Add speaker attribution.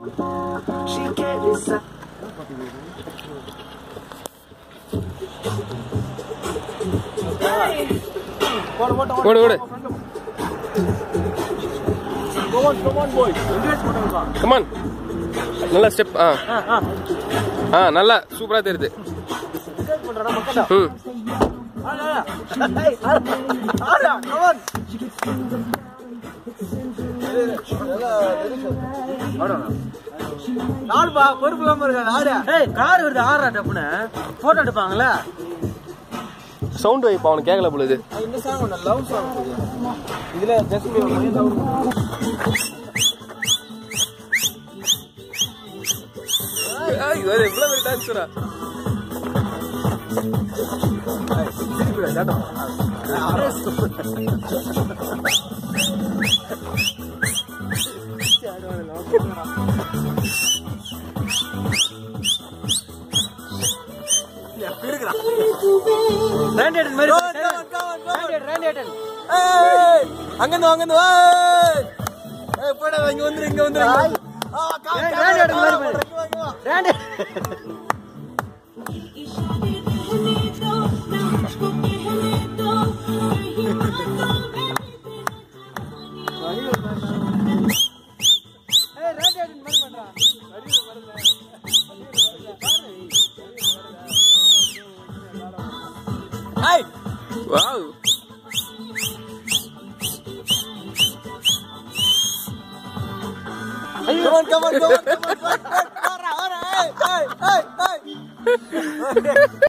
Speaker 1: She get this up.
Speaker 2: ஓடு ஓடு come on நல்லா ஸ்டெப் ஆ ஆ நல்லா சூப்பரா தெரியுது ம்
Speaker 3: ஆடுப்பா பொறுப்பு இல்லாம இருக்காது ஆடு ஏய் கார் வருது ஆடுறா டப்புன்னு போட்டோ எடுப்பாங்கல்ல
Speaker 2: சவுண்ட் வைப்பா அவனுக்கு கேட்கல பொழுது
Speaker 3: இந்த சாங் ஒன்று லவ் சாங் இதுல ஜஸ்ட்
Speaker 2: இவ்வளவு பெரிய டான்ஸரா
Speaker 3: ரேண்டேடன் மாதிரி ரேண்டேடன் ரேண்டேடன்
Speaker 4: அங்கிருந்து அங்கிருந்து ஏய் போடா இங்க வந்துரு இங்க வந்துரு
Speaker 3: ரேண்டேடன் மாதிரி Randy
Speaker 2: wow
Speaker 4: Come on, come on, come on, come on. Ora, ora, hey, hey, hey, hey.